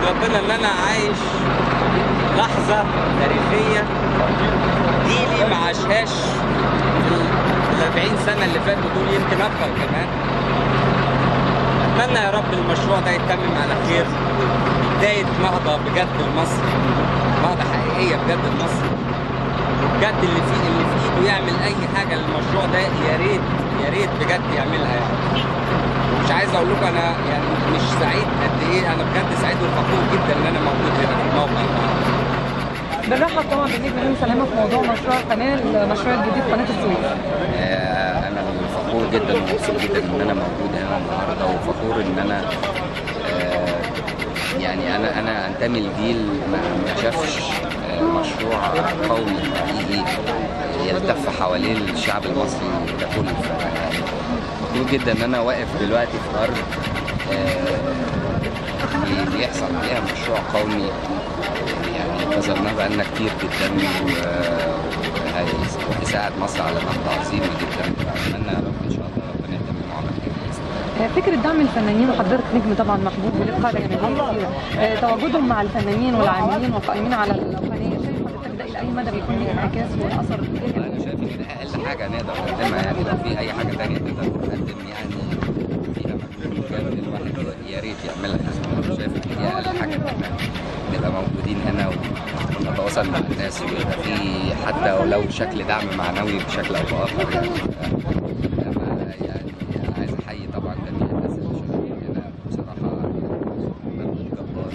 ربنا ان انا عايش لحظه تاريخيه جيلي ما عاشهاش في ال 40 سنه اللي فاتوا دول يمكن اكتر كمان اتمنى يا رب المشروع ده يتمم على خير بدايه نهضه بجد لمصر نهضه حقيقيه بجد لمصر بجد اللي فيه اللي في ايده يعمل اي حاجه للمشروع ده يا ريت يا ريت بجد يعملها يعني مش عايز اقول لكم انا يعني مش سعيد قد ايه انا بجد سعيد وفخور جدا ان انا موجود هنا في الموقع النهارده بنرحب طبعا بالنجم نجم سلامه في موضوع مشروع قناه المشروع الجديد قناه السويس آه، انا فخور جدا ومبسوط جدا ان انا موجود هنا النهارده وفخور ان انا آه، يعني انا انا انتمي لجيل ما ما شافش آه، مشروع قومي حقيقي يلتف حوالين الشعب المصري ككل ف- فخور جدا ان انا واقف دلوقتي في ارض آه، بيحصل عليها مشروع قومي يعني انتظرناه بقالنا كتير جدا وهيساعد مصر على نهضة عظيمة جدا أتمنى يا رب إن شاء الله ربنا يتم معانا خير بإذن الله. آه، فكره دعم الفنانين وحضرتك نجم طبعا محبوب وليه قاعده جماهيريه كتيره آه، تواجدهم مع الفنانين والعاملين والقائمين على القناه شايف حضرتك ده الى اي مدى بيكون ليه انعكاس واثر إيجابي؟ أنا شايف إن ده أقل حاجة نقدر نقدمها يعني لو في أي حاجة تانية تقدر تقدم يعني فيها مجهود جامد الواحد يا ريت يعملها يعني أنا شايف إن دي أقل حاجة إن إحنا نبقى موجودين هنا ونتواصل مع الناس ويبقى في حتى ولو شكل دعم معنوي بشكل أو بآخر يعني أنا يعني عايز أحيي طبعا جميع الناس اللي شغالين هنا بصراحة مجهود جبار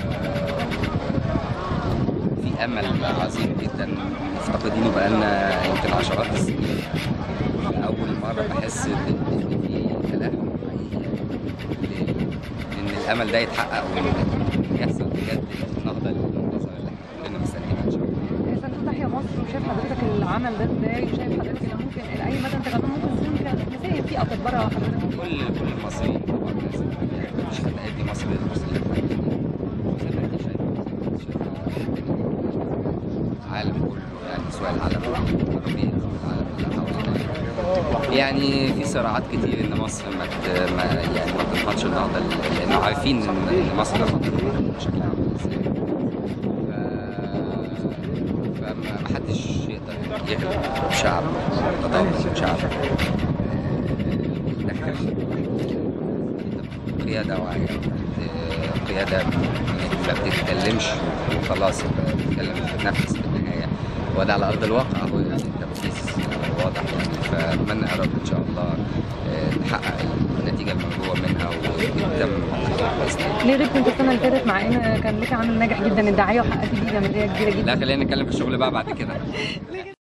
و- في امل عظيم جدا مفتقدينه بقالنا يمكن عشرات السنين لاول مره بحس ان إن في تلاهم حقيقي ل- ان الامل ده يتحقق وان يحصل بجد النهضه المنتظره اللي احنا كلنا مستنيينها ان شاء الله آه، صندوق تحيا مصر وشايف حضرتك العمل ده ازاي وشايف حضرتك انه ممكن الى اي مدى انت كمان ممكن تكون مساهم فيه او تتبرع حضرتك فيه؟ كل كل المصريين طبعا لازم يعني مش هتأدي مصر للمصريين زي ما انت شايف العالم كله يعني سواء العالم العربي او العالم اللي حوالينا يعني في صراعات كتير ان مصر ما ت- ما يعني ما تنهضش النهضه لانه عارفين ان إن مصر لما تنهض شكلها عامل ازاي ف- فما حدش يقدر يغلب شعب تضامن شعب يتدخل قيادة واعية بت- قيادة ما بتتكلمش وخلاص بتتكلم بتنفذ في النهاية وده على أرض الواقع هو يعني التنفيذ واضح يعني فأتمنى يا رب إن شاء الله آه، نحقق النتيجة المرجوة منها وتتم بإذن الله ليه غبت انت السنه اللي فاتت مع ان كان لك عامل ناجح جدا الدعايه وحققت بيه جماهيريه كبيره جدا لا خلينا نتكلم في الشغل بقى بعد كده